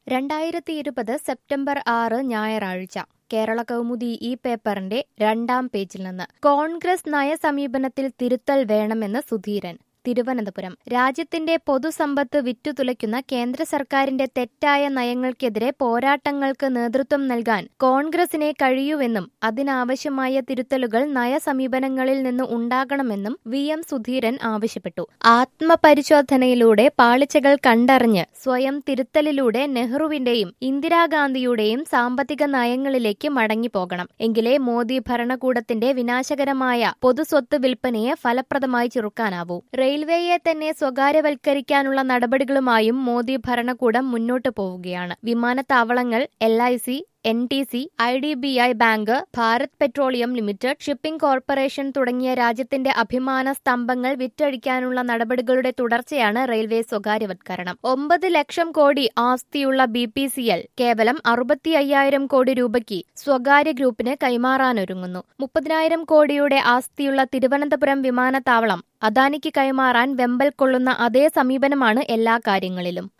രണ്ടായിരത്തി ഇരുപത് സെപ്റ്റംബർ ആറ് ഞായറാഴ്ച കേരള കൗമുദി ഈ പേപ്പറിന്റെ രണ്ടാം പേജിൽ നിന്ന് കോൺഗ്രസ് നയസമീപനത്തിൽ തിരുത്തൽ വേണമെന്ന് സുധീരൻ തിരുവനന്തപുരം രാജ്യത്തിന്റെ പൊതുസമ്പത്ത് വിറ്റുതുലയ്ക്കുന്ന കേന്ദ്ര സർക്കാരിന്റെ തെറ്റായ നയങ്ങൾക്കെതിരെ പോരാട്ടങ്ങൾക്ക് നേതൃത്വം നൽകാൻ കോൺഗ്രസിനെ കഴിയൂവെന്നും അതിനാവശ്യമായ തിരുത്തലുകൾ നയസമീപനങ്ങളിൽ നിന്ന് ഉണ്ടാകണമെന്നും വി എം സുധീരൻ ആവശ്യപ്പെട്ടു ആത്മപരിശോധനയിലൂടെ പാളിച്ചകൾ കണ്ടറിഞ്ഞ് സ്വയം തിരുത്തലിലൂടെ നെഹ്റുവിന്റെയും ഇന്ദിരാഗാന്ധിയുടെയും സാമ്പത്തിക നയങ്ങളിലേക്ക് മടങ്ങിപ്പോകണം എങ്കിലേ മോദി ഭരണകൂടത്തിന്റെ വിനാശകരമായ പൊതുസ്വത്ത് വിൽപ്പനയെ ഫലപ്രദമായി ചെറുക്കാനാവൂ റെയിൽവേയെ തന്നെ സ്വകാര്യവൽക്കരിക്കാനുള്ള നടപടികളുമായും മോദി ഭരണകൂടം മുന്നോട്ടു പോവുകയാണ് വിമാനത്താവളങ്ങൾ L I C N T C I D B I bank Bharat petroleum limited shipping corporation തുടങ്ങിയ രാജ്യത്തിന്റെ അഭിമാന സ്തംഭങ്ങൾ വിറ്റഴിക്കാനുള്ള നടപടികളുടെ തുടർച്ചയാണ് റെയിൽവേ സ്വകാര്യവൽക്കരണം ഒമ്പത് ലക്ഷം കോടി ആസ്തിയുള്ള ബി പി സി എൽ കേവലം അറുപത്തി അയ്യായിരം കോടി രൂപയ്ക്ക് സ്വകാര്യ ഗ്രൂപ്പിന് കൈമാറാനൊരുങ്ങുന്നു മുപ്പതിനായിരം കോടിയുടെ ആസ്തിയുള്ള തിരുവനന്തപുരം വിമാനത്താവളം അദാനിക്ക് കൈമാറാൻ വെമ്പൽ കൊള്ളുന്ന അതേ സമീപനമാണ് എല്ലാ കാര്യങ്ങളിലും